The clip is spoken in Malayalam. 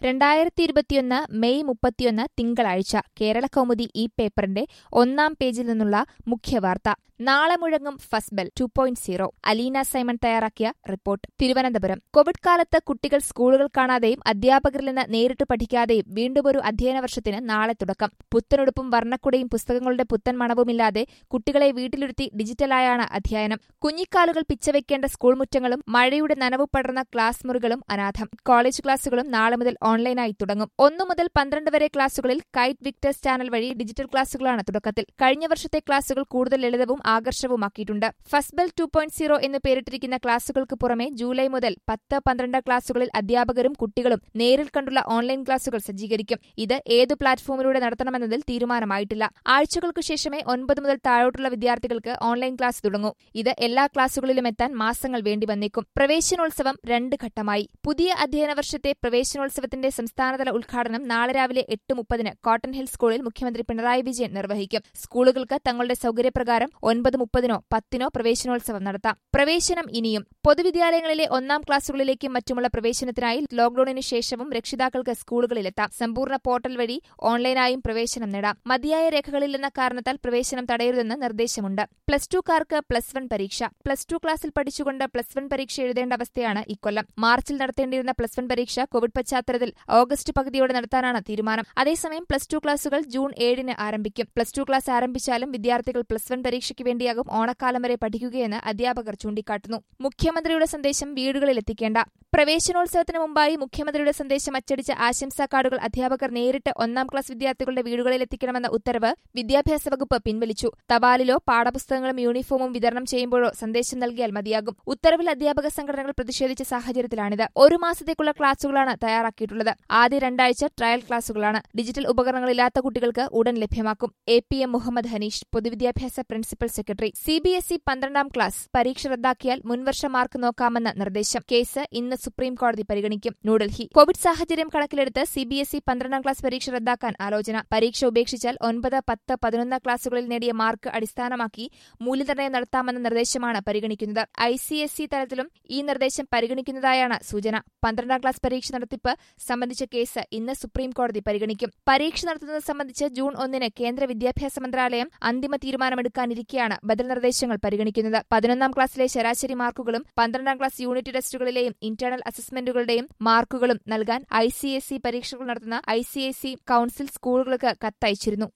രണ്ടായിരത്തി ഇരുപത്തിയൊന്ന് മെയ് മുപ്പത്തിയൊന്ന് തിങ്കളാഴ്ച കേരള കൗമുദി ഈ പേപ്പറിന്റെ ഒന്നാം പേജിൽ നിന്നുള്ള മുഖ്യവാർത്ത നാളെ മുഴങ്ങും first bell two point zero Aleena Simon തയ്യാറാക്കിയ റിപ്പോർട്ട് തിരുവനന്തപുരം കോവിഡ് കാലത്ത് കുട്ടികൾ സ്കൂളുകൾ കാണാതെയും അധ്യാപകരിൽ നിന്ന് നേരിട്ട് പഠിക്കാതെയും വീണ്ടും ഒരു അധ്യയന വർഷത്തിന് നാളെ തുടക്കം പുത്തനുടുപ്പും വർണ്ണക്കുടയും പുസ്തകങ്ങളുടെ പുത്തൻ മണവുമില്ലാതെ കുട്ടികളെ വീട്ടിലിരുത്തി ഡിജിറ്റലായാണ് അധ്യയനം കുഞ്ഞിക്കാലുകൾ പിച്ചവെക്കേണ്ട സ്കൂൾ മുറ്റങ്ങളും മഴയുടെ നനവ് പടർന്ന ക്ലാസ് മുറികളും അനാഥം കോളേജ് ക്ലാസുകളും നാളെ മുതൽ ഓൺലൈനായി തുടങ്ങും ഒന്നു മുതൽ പന്ത്രണ്ട് വരെ ക്ലാസുകളിൽ കൈറ്റ് വിക്ടേഴ്സ് ചാനൽ വഴി ഡിജിറ്റൽ ക്ലാസുകളാണ് തുടക്കത്തിൽ കഴിഞ്ഞ വർഷത്തെ ക്ലാസുകൾ കൂടുതൽ ലളിതവും ആകർഷകവുമാക്കിയിട്ടുണ്ട് ഫസ്ബൽ ടു പോയിന്റ് സീറോ എന്ന് പേരിട്ടിരിക്കുന്ന ക്ലാസുകൾക്ക് പുറമെ ജൂലൈ മുതൽ പത്ത് പന്ത്രണ്ട് ക്ലാസുകളിൽ അധ്യാപകരും കുട്ടികളും നേരിൽ കണ്ടുള്ള ഓൺലൈൻ ക്ലാസുകൾ സജ്ജീകരിക്കും ഇത് ഏതു പ്ലാറ്റ്ഫോമിലൂടെ നടത്തണമെന്നതിൽ തീരുമാനമായിട്ടില്ല ആഴ്ചകൾക്കു ശേഷമേ ഒൻപത് മുതൽ താഴോട്ടുള്ള വിദ്യാർത്ഥികൾക്ക് ഓൺലൈൻ ക്ലാസ് തുടങ്ങൂ ഇത് എല്ലാ ക്ലാസുകളിലും എത്താൻ മാസങ്ങൾ വേണ്ടി വന്നേക്കും പ്രവേശനോത്സവം രണ്ട് ഘട്ടമായി പുതിയ അധ്യയന വർഷത്തെ പ്രവേശനോത്സവത്തിന്റെ സംസ്ഥാനതല ഉദ്ഘാടനം നാളെ രാവിലെ എട്ട് മുപ്പതിന് കോട്ടൺ ഹിൽ സ്കൂളിൽ മുഖ്യമന്ത്രി പിണറായി വിജയൻ നിർവഹിക്കും സ്കൂളുകൾക്ക് തങ്ങളുടെ സൌകര്യപ്രകാരം ഒൻപത് മുപ്പതിനോ പത്തിനോ പ്രവേശനോത്സവം നടത്താം പ്രവേശനം ഇനിയും പൊതുവിദ്യാലയങ്ങളിലെ ഒന്നാം ക്ലാസുകളിലേക്കും മറ്റുമുള്ള പ്രവേശനത്തിനായി ലോക്ഡൌണിന് ശേഷവും രക്ഷിതാക്കൾക്ക് സ്കൂളുകളിലെത്താം സമ്പൂർണ്ണ പോർട്ടൽ വഴി ഓൺലൈനായും പ്രവേശനം നേടാം മതിയായ രേഖകളില്ലെന്ന കാരണത്താൽ പ്രവേശനം തടയരുതെന്ന് നിർദ്ദേശമുണ്ട് പ്ലസ് ടുക്കാർക്ക് പ്ലസ് വൺ പരീക്ഷ പ്ലസ് ടു ക്ലാസ്സിൽ പഠിച്ചുകൊണ്ട് പ്ലസ് വൺ പരീക്ഷ എഴുതേണ്ട അവസ്ഥയാണ് ഇക്കൊല്ലം മാർച്ചിൽ നടത്തേണ്ടിയിരുന്ന പ്ലസ് വൺ പരീക്ഷ കോവിഡ് പശ്ചാത്തലത്തിൽ ഓഗസ്റ്റ് പകുതിയോടെ നടത്താനാണ് തീരുമാനം അതേസമയം പ്ലസ് ടു ക്ലാസുകൾ ജൂൺ ഏഴിന് ആരംഭിക്കും പ്ലസ് ടു ക്ലാസ് ആരംഭിച്ചാലും വിദ്യാർത്ഥികൾ പ്ലസ് വൺ പരീക്ഷയ്ക്ക് വേണ്ടിയാകും ഓണക്കാലം വരെ പഠിക്കുകയെന്ന് അധ്യാപകർ ചൂണ്ടിക്കാട്ടുന്നു മുഖ്യമന്ത്രിയുടെ സന്ദേശം വീടുകളിൽ എത്തിക്കേണ്ട പ്രവേശനോത്സവത്തിന് മുമ്പായി മുഖ്യമന്ത്രിയുടെ സന്ദേശം അച്ചടിച്ച ആശംസാ കാർഡുകൾ അധ്യാപകർ നേരിട്ട് ഒന്നാം ക്ലാസ് വിദ്യാർത്ഥികളുടെ വീടുകളിൽ എത്തിക്കണമെന്ന ഉത്തരവ് വിദ്യാഭ്യാസ വകുപ്പ് പിൻവലിച്ചു തപാലിലോ പാഠപുസ്തകങ്ങളും യൂണിഫോമും വിതരണം ചെയ്യുമ്പോഴോ സന്ദേശം നൽകിയാൽ മതിയാകും ഉത്തരവിൽ അധ്യാപക സംഘടനകൾ പ്രതിഷേധിച്ച സാഹചര്യത്തിലാണിത് ഒരു മാസത്തേക്കുള്ള ക്ലാസുകളാണ് തയ്യാറാക്കിയിട്ടുള്ളത് ആദ്യ രണ്ടാഴ്ച ട്രയൽ ക്ലാസുകളാണ് ഡിജിറ്റൽ ഉപകരണങ്ങളില്ലാത്ത കുട്ടികൾക്ക് ഉടൻ ലഭ്യമാക്കും A P M Muhammad Haneesh പൊതുവിദ്യാഭ്യാസ principal secretary C B S E പന്ത്രണ്ടാം ക്ലാസ് പരീക്ഷ റദ്ദാക്കിയാൽ മുൻവർഷ മാർക്ക് നോക്കാമെന്ന നിർദ്ദേശം കേസ് ഇന്ന് സുപ്രീം കോടതി പരിഗണിക്കും ന്യൂഡൽഹി കോവിഡ് സാഹചര്യം കണക്കിലെടുത്ത് സി ബി എസ് ഇ പന്ത്രണ്ടാം ക്ലാസ് പരീക്ഷ റദ്ദാക്കാൻ ആലോചന പരീക്ഷ ഉപേക്ഷിച്ചാൽ ഒൻപത് പത്ത് പതിനൊന്ന് ക്ലാസുകളിൽ നേടിയ മാർക്ക് അടിസ്ഥാനമാക്കി മൂല്യനിർണ്ണയം നടത്താമെന്ന നിർദ്ദേശമാണ് പരിഗണിക്കുന്നത് ഐ സി എസ് ഇ തലത്തിലും ഈ നിർദ്ദേശം പരിഗണിക്കുന്നതായാണ് സൂചന പന്ത്രണ്ടാം ക്ലാസ് പരീക്ഷ നടത്തിപ്പ് സംബന്ധിച്ച കേസ് ഇന്ന് സുപ്രീം കോടതി പരിഗണിക്കും പരീക്ഷ നടത്തുന്നത് സംബന്ധിച്ച് ജൂൺ ഒന്നിന് കേന്ദ്ര വിദ്യാഭ്യാസ മന്ത്രാലയം അന്തിമ തീരുമാനമെടുക്കാനിരിക്കെയാണ് ബദൽ നിർദ്ദേശങ്ങൾ പരിഗണിക്കുന്നത് പതിനൊന്നാം ക്ലാസ്സിലെ ശരാശരി മാർക്കുകളും പന്ത്രണ്ടാം ക്ലാസ് യൂണിറ്റ് ടെസ്റ്റുകളിലെയും ഇന്റേണൽ അസസ്മെന്റുകളുടെയും മാർക്കുകളും നൽകാൻ ഐ സി എസ് ഇ പരീക്ഷകൾ നടത്തുന്ന I C S E council സ്കൂളുകൾക്ക് കത്തയച്ചിരുന്നു